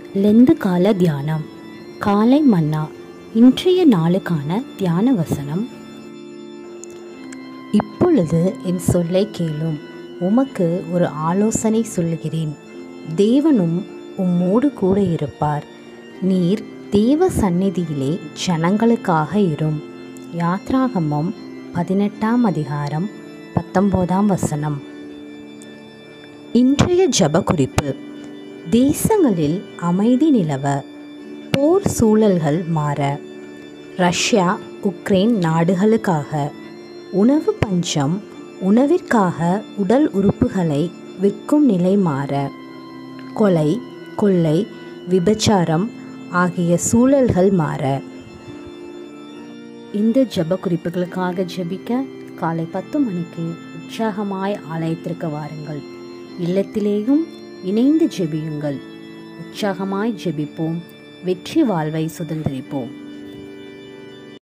Lent கால தியானம் காலை மன்னா இன்றைய நாளுக்கான தியான வசனம் இப்பொழுது என் சொல்லை கேளும் உமக்கு ஒரு ஆலோசனை சொல்கிறேன் தேவனும் உம்மோடு கூட இருப்பார் நீர் தேவ சந்நிதியிலே ஜனங்களுக்காக இரும் யாத்ராகமம் பதினெட்டாம் அதிகாரம் பத்தொம்போதாம் வசனம் இன்றைய ஜப குறிப்பு தேசங்களில் அமைதி நிலவ போர் சூழல்கள் மாற ரஷ்யா உக்ரைன் நாடுகளுக்காக உணவு பஞ்சம் உணவிற்காக உடல் உறுப்புகளை விற்கும் நிலை மாற கொலை கொள்ளை விபச்சாரம் ஆகிய சூழல்கள் மாற இந்த ஜப குறிப்புகளுக்காக ஜெபிக்க காலை பத்து மணிக்கு உற்சாகமாய் ஆலயத்திற்கு வாருங்கள் இல்லத்திலேயும் இணைந்து ஜெபியுங்கள் உற்சாகமாய் ஜெபிப்போம் வெற்றி வாழ்வை சுதந்திரிப்போம்